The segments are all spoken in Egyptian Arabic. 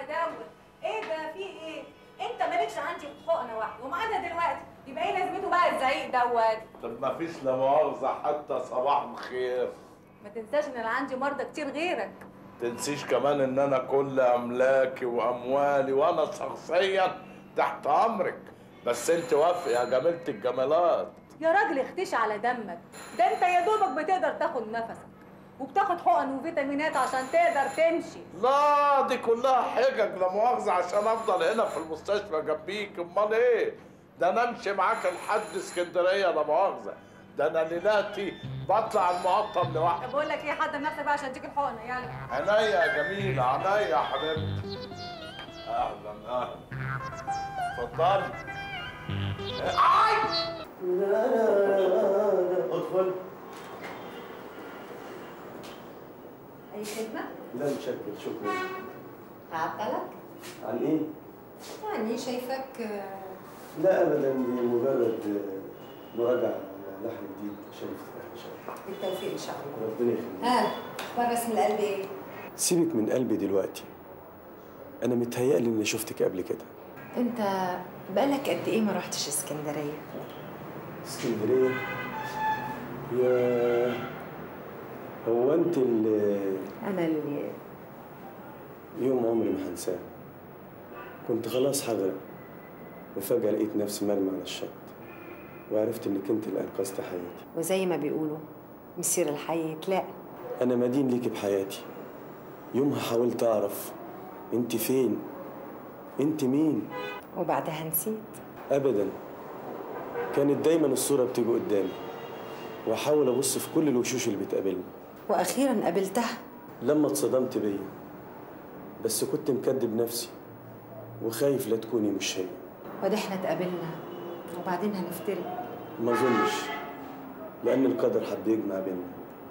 دوت ايه ده في ايه انت مالكش عندي حقنه واحده ومعانا دلوقتي يبقى ايه لازمته بقى الزعيق دوت طب ما فيش لا مؤاخذة حتى صباح الخير ما تنساش ان انا عندي مرضى كتير غيرك تنسيش كمان ان انا كل املاكي واموالي وانا شخصيا تحت امرك بس انت وافق يا جميلة الجمالات يا راجل اختش على دمك ده انت يا دوبك بتقدر تاخد نفسك وبتاخد حقن وفيتامينات عشان تقدر تمشي لا دي كلها حجج لا مؤاخذة عشان افضل هنا في المستشفى جنبيك امال ايه ده انا امشي معاك لحد اسكندرية لا مؤاخذة ده انا ليلاتي بطلع المقطم لوحدي طب بقول لك ايه حضر نفسك بقى عشان تيجي الحقنه يلا عينيا يا جميلة عينيا يا حبيبتي اهلا اهلا اتفضلي لا لا لا ادخل اي خدمه لا متشكر شكرا هعطلك عن ايه؟ يعني شايفك آه، لا ابدا دي مجرد آه، مراجعه على لحن جديد عشان افتتاح ان شاء الله بالتوفيق ان شاء الله ربنا يخليك ها اخبار رسم القلب ايه سيبك من قلبي دلوقتي انا متهيألي اني شفتك قبل كده انت بقالك قد ايه ما رحتش اسكندريه اسكندريه يا هو انت اللي انا اللي يوم عمري ما هنساه كنت خلاص هغرق وفجأة لقيت نفسي مرمي على الشط وعرفت انك انت اللي انقذت حياتي وزي ما بيقولوا مسير الحي يتلاقى انا مدين ليكي بحياتي يومها حاولت اعرف انت فين انت مين وبعدها نسيت ابدا كانت دايما الصورة بتيجي قدامي واحاول ابص في كل الوشوش اللي بتقابلني واخيرا قابلتها لما اتصدمت بيا بس كنت مكدب نفسي وخايف لا تكوني مش هي وده احنا اتقابلنا وبعدين هنفترق ما اظنش لان القدر حب يجمع بيننا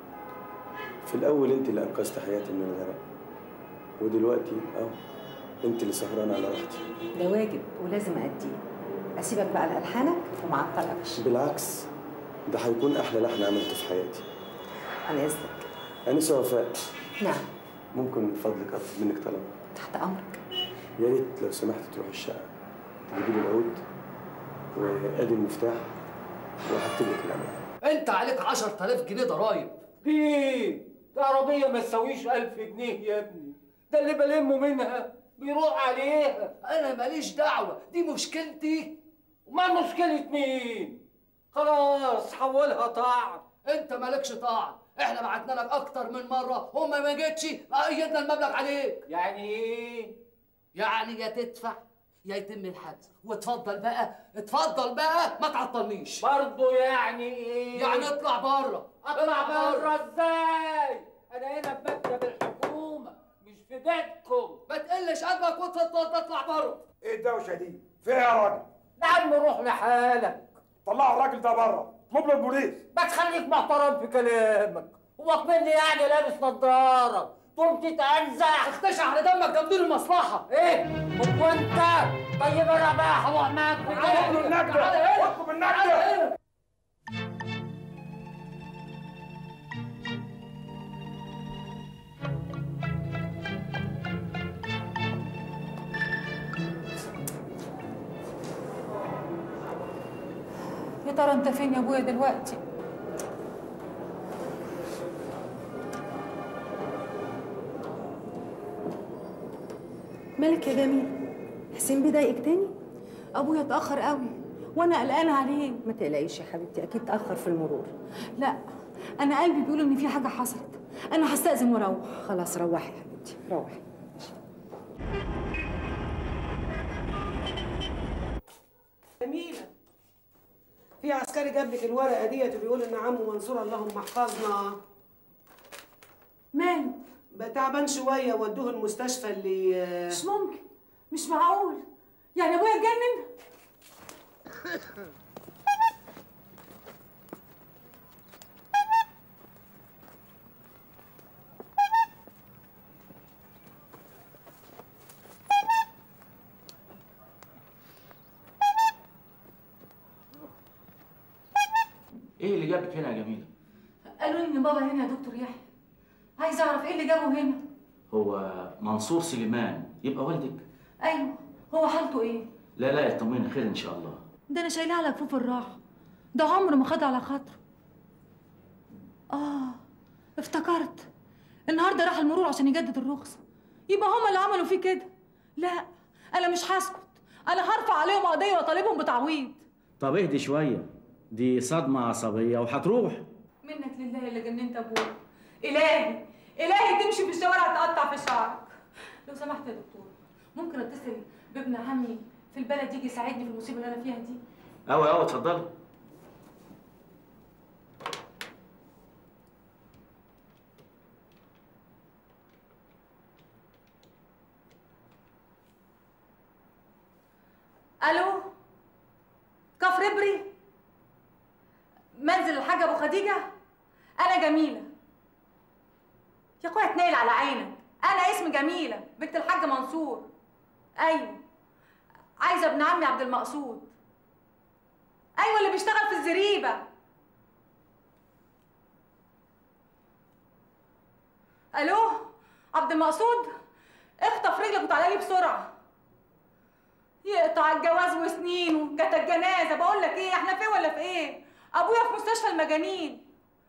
في الاول انت اللي انقذت حياتي من الغرق ودلوقتي اه انت اللي سهرانه على راحتي ده واجب ولازم اديه اسيبك بقى لالحانك وما اعطلكش بالعكس ده هيكون احلى لحن عملته في حياتي عن اذنك انسه وفاء نعم ممكن من فضلك اطلب منك طلب تحت امرك يا ريت لو سمحت تروح الشقه تجيبي لي العود وادي المفتاح وهكتب لك العنوان انت عليك 10000 جنيه ضرايب ليه؟ ده عربية ما تساويش ألف جنيه يا ابني ده اللي بلمه منها بيروح عليها انا ماليش دعوه دي مشكلتي وما مشكلة مين؟ خلاص حولها طعن انت مالكش طعن احنا بعتنا لك اكتر من مره وما ما جيتش ايدنا المبلغ عليك يعني ايه؟ يعني يا تدفع يا يتم الحجز واتفضل بقى اتفضل بقى ما تعطلنيش برضه يعني ايه؟ يعني اطلع بره اطلع بره ازاي؟ انا هنا في مكتب الحكومة مش في بيتكم ما تقلش قلبك وتطلع بره ايه الدوشه دي؟ فيها يا راجل؟ نعم روح لحالك طلعوا الراجل ده بره، اطلب له البوليس ما تخليك محترم في كلامك هو مني يعني لابس نظارة تقوم تتأنزح اختشى على دمك ده مدير المصلحه ايه؟ هو انت؟ طيب انا بقى هروح معاك في اطلب له النجده تعالى هنا. اطلب تعالى النجده هنا. يا ترى انت فين يا ابويا دلوقتي مالك يا جميل حسين بيضايقك تاني ابويا اتاخر قوي وانا قلقانه عليه ما تقلقيش يا حبيبتي اكيد تاخر في المرور لا انا قلبي بيقول ان في حاجه حصلت انا هستاذن واروح خلاص روحي يا حبيبتي روحي جميلة في عسكري جاب لك الورقة ديت وبيقول إن عمه منصور اللهم احفظنا ماله بقى تعبان شوية ودوه المستشفى اللي مش ممكن مش معقول يعني ابويا اتجنن ايه اللي جابك هنا يا جميله؟ قالوا لي ان بابا هنا يا دكتور يحيى عايز اعرف ايه اللي جابه هنا هو منصور سليمان يبقى والدك ايوه هو حالته ايه لا لا اطمني خير ان شاء الله ده انا شايلاه على كفوف الراحه ده عمره ما خد على خاطره اه افتكرت النهارده راح المرور عشان يجدد الرخصه يبقى هما اللي عملوا فيه كده لا انا مش هسكت انا هرفع عليهم قضيه واطالبهم بتعويض طب اهدي شويه دي صدمه عصبيه وهتروح منك لله اللي جننت ابوك الهي الهي تمشي في الشوارع تقطع في شعرك لو سمحت يا دكتور ممكن اتصل بابن عمي في البلد يجي يساعدني في المصيبه اللي انا فيها دي قوي قوي اتفضلي الو كفر ابري منزل الحاج ابو خديجه انا جميله يا اخويا اتنقل على عينك انا اسمي جميله بنت الحاج منصور ايوه عايزه ابن عمي عبد المقصود ايوه اللي بيشتغل في الزريبه الو عبد المقصود اخطف رجلك وتعالى لي بسرعه يقطع الجواز وسنينه جت الجنازه بقول لك ايه احنا في إيه ولا في ايه ابويا في مستشفى المجانين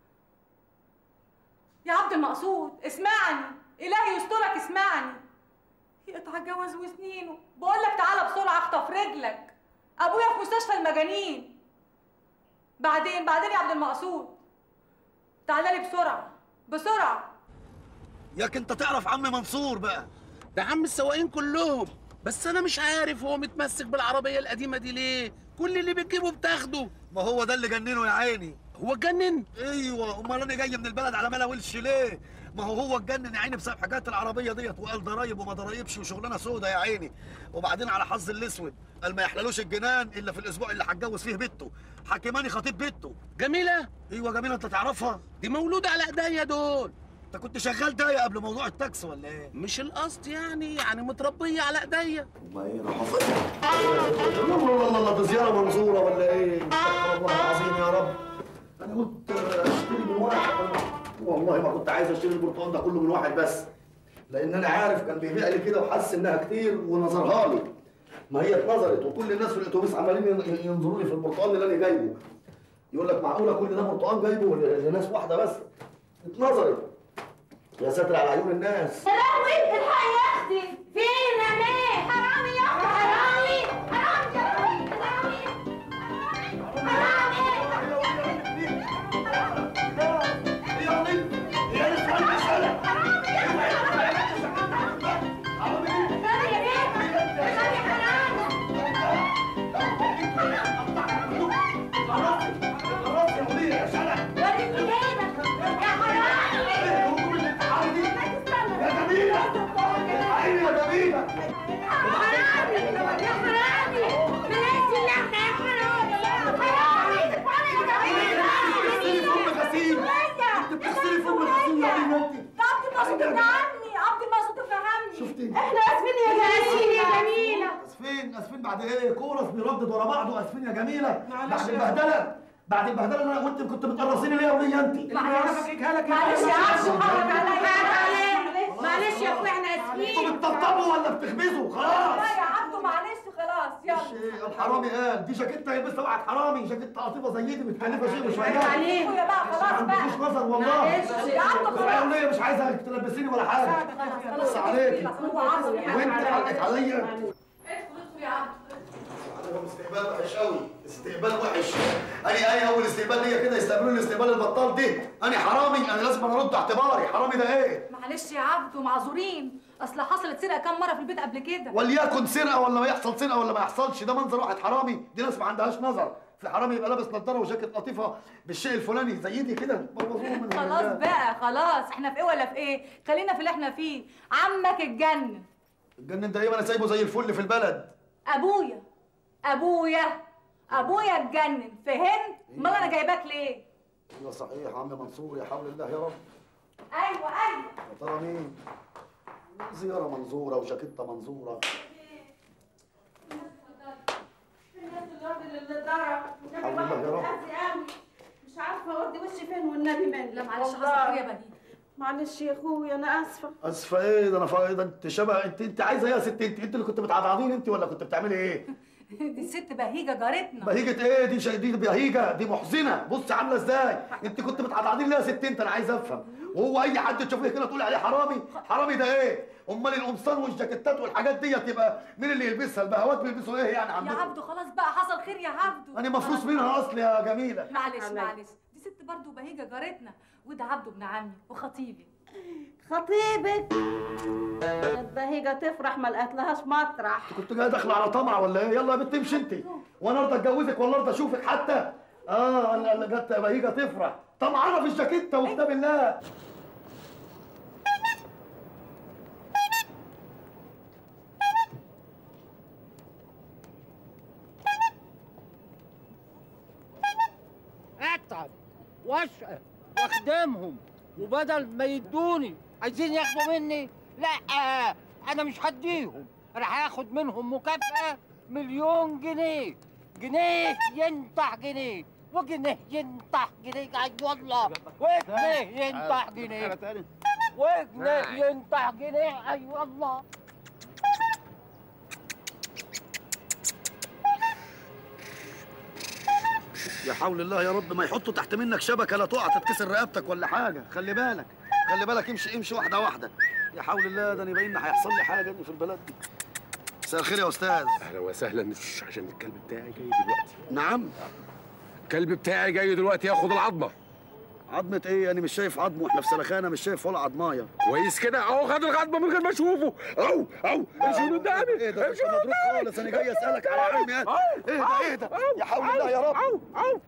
يا عبد المقصود اسمعني الهي يسترك اسمعني يقطع الجواز وسنينه بقول لك تعالى بسرعه اخطف رجلك ابويا في مستشفى المجانين بعدين بعدين يا عبد المقصود تعالى لي بسرعه بسرعه ياك انت تعرف عم منصور بقى ده عم السواقين كلهم بس انا مش عارف هو متمسك بالعربيه القديمه دي ليه كل اللي بتجيبه بتاخده ما هو ده اللي جننه يا عيني هو اتجنن ايوه امال انا جاي من البلد على ملا ولش ليه ما هو هو اتجنن يا عيني بسبب حكايه العربيه ديت وقال ضرايب وما ضرايبش وشغلانه سودا يا عيني وبعدين على حظ الاسود قال ما يحللوش الجنان الا في الاسبوع اللي هتجوز فيه بنته حكيماني خطيب بنته جميله ايوه جميله انت تعرفها دي مولوده على ايديا دول انت كنت شغال داية قبل موضوع التاكس ولا ايه مش القصد يعني يعني متربيه على ايديا ما ايه راحوا فين الله الله الله دي زياره منظوره ولا ايه استغفر الله العظيم يا رب انا قلت اشتري من واحد والله ما كنت عايز اشتري البرتقال ده كله من واحد بس لان انا عارف كان بيبيع لي كده وحس انها كتير ونظرها لي ما هي اتنظرت وكل الناس في الاتوبيس عمالين ين- ينظروا لي في البرتقال اللي انا جايبه يقول لك معقوله كل ده برتقال جايبه لناس واحده بس اتنظرت يا ساتر على عيون الناس يا لهوي الحقي يا اختي فين يا ميه حرامي يا اختي حرامي حرامي يا اختي عبد عني عبد المقصود فهمني شفتي احنا اسفين يا جميله يا جميله اسفين اسفين بعد ايه كورس بيردد ورا بعضه اسفين يا جميله معلش بعد يا البهدله بعد البهدله اللي انا وانت كنت بتقرصيني ليه يا وليه انت معلش معلش يا عبد حرام عليك معلش يا اخويا احنا انتوا اسفين بتطبطبوا ولا بتخبزوا خلاص لا يا عبدو معلش خلاص يلا شيء الحرامي قال دي جاكيته يلبسها واحد حرامي جاكيته قطيفه زي دي متكلفه شيء مش عيب عليك. يا بقى خلاص ما بقى عندكيش نظر والله معلش. يا عبدو طب يا خلاص وليه مش عايزه تلبسيني ولا حاجه بص عليكي هو عصبي وانت حقك عليا ادخل ادخل يا عبدو عندهم استقبال وحش قوي استقبال وحش انا اي اول استقبال ليا كده يستقبلوني الاستقبال البطال دي انا حرامي انا لازم ارد اعتباري حرامي ده ايه معلش يا عبدو معذورين اصل حصلت سرقه كام مره في البيت قبل كده وليكن سرقه ولا ما يحصل سرقه ولا ما يحصلش ده منظر واحد حرامي دي ناس ما عندهاش نظر في حرامي يبقى لابس نظاره وجاكيت قطيفه بالشيء الفلاني زي دي كده بوظوه من خلاص بقى خلاص احنا في ايه ولا في ايه خلينا في اللي احنا فيه عمك اتجنن الجنن ده ايه ما انا سايبه زي الفل في البلد ابويا ابويا ابويا اتجنن فهمت امال انا جايباك ليه ايوه صحيح يا عم منصور يا حول الله يا رب ايوه ايوه يا ترى مين زياره منظوره وجاكيته منظوره حول الله يا رب مش عارفه اودي وشي فين والنبي من لا معلش حصل حاجه يا بديع معلش يا اخويا انا اسفه اسفه ايه ده انا فا... ده انت شبه انت انت عايزه ايه يا ست انت انت اللي كنت بتعضعضين انت ولا كنت بتعملي ايه دي ست بهيجه جارتنا بهيجة ايه دي شا... دي بهيجة دي محزنة بص عاملة ازاي انت كنت بتعضعضين ليه يا ست انت انا عايز افهم وهو اي حد تشوفيه كده تقول عليه حرامي حرامي ده ايه امال القمصان والجاكيتات والحاجات ديت يبقى مين اللي يلبسها البهوات بيلبسوا ايه يعني يا عندكم عبدو خلاص بقى حصل خير يا عبدو انا مفروس منها اصل يا جميلة معلش معلش دي ست برضه بهيجه جارتنا وده عبده ابن عمي وخطيبي خطيبك كانت بهيجة تفرح ما لقيتلهاش مطرح كنت جاي داخله على طمع ولا ايه يلا يا بنت امشي انت وانا ارضى اتجوزك ولا ارضى اشوفك حتى اه انا اللي جت بهيجة تفرح طمعانة في الجاكيتة وكتاب الله اتعب واشقى واخدمهم وبدل ما يدوني عايزين ياخدوا مني لا انا مش هديهم راح هاخد منهم مكافأة مليون جنيه جنيه ينطح جنيه وجنيه ينطح جنيه اي والله وجنيه ينطح جنيه وجنيه ينطح جنيه اي والله يا حول الله يا رب ما يحطوا تحت منك شبكه لا تقع تتكسر رقبتك ولا حاجه خلي بالك خلي بالك امشي امشي واحده واحده يا حول الله ده انا باين هيحصل لي حاجه في البلد دي مساء الخير يا استاذ اهلا وسهلا شش، عشان الكلب بتاعي جاي دلوقتي نعم الكلب بتاعي جاي دلوقتي ياخد العظمه عظمه ايه انا مش شايف عظمه احنا في سلخانه مش شايف ولا عظمايه كويس كده اهو خد العظمه من غير ما اشوفه اهو اهو امشي من قدامي ايه ده مش مضروب خالص انا جاي اسالك على عمي ايه ده ايه ده يا حول الله يا رب أو أو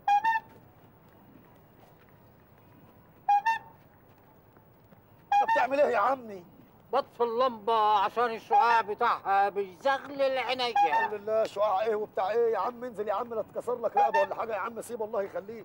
انت بتعمل ايه يا عمي بطفي اللمبة عشان الشعاع بتاعها بيزغلل عينيا الحمد لله شعاع ايه وبتاع ايه يا عم انزل يا عم لا تكسر لك رقبه ولا حاجه يا عم سيب الله يخليك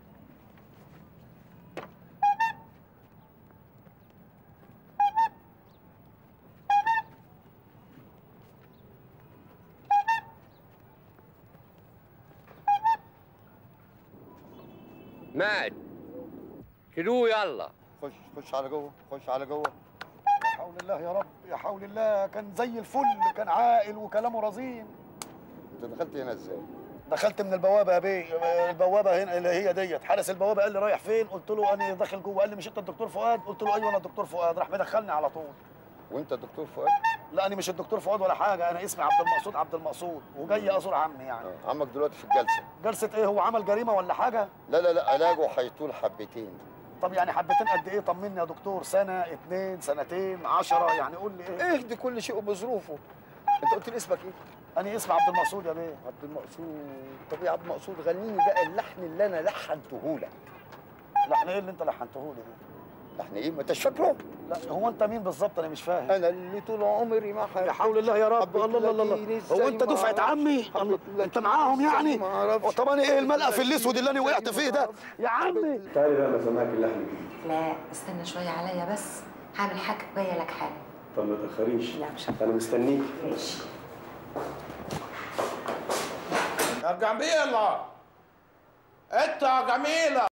مات شيلوه يلا خش خش على جوه خش على جوه يا حول الله يا رب يا حول الله كان زي الفل كان عاقل وكلامه رزين انت دخلت هنا ازاي؟ دخلت من البوابه يا بيه البوابه هنا اللي هي ديت حارس البوابه قال لي رايح فين قلت له انا داخل جوه قال لي مش انت الدكتور فؤاد قلت له ايوه انا الدكتور فؤاد راح مدخلني على طول وانت دكتور فؤاد؟ لا انا مش الدكتور فؤاد ولا حاجه انا اسمي عبد المقصود عبد المقصود وجاي ازور عمي يعني آه، عمك دلوقتي في الجلسه جلسه ايه هو عمل جريمه ولا حاجه لا لا لا علاجه هيطول حبتين طب يعني حبتين قد ايه طمني يا دكتور سنه اتنين سنتين عشرة يعني قول لي ايه اهدي كل شيء بظروفه انت قلت لي اسمك ايه؟ انا اسمي عبد المقصود يا بيه عبد المقصود طب يا عبد المقصود غنيني بقى اللحن اللي انا لحنته لك لحن ايه اللي انت لحنته لي ده لحن ايه ما انتش فاكره؟ لا هو انت مين بالظبط انا مش فاهم انا اللي طول عمري ما يا حول الله يا رب الله الله الله الله هو انت دفعه عمي الله انت معاهم يعني ما اعرفش طب انا ايه الملقف الاسود اللي انا وقعت فيه ده يا عمي تعالي بقى ما سامعك اللحن الجديد لا استنى شويه عليا بس هعمل حاجه جايه لك حالا طب ما تاخريش لا مش انا مستنيك ماشي يا جميلة انت يا جميلة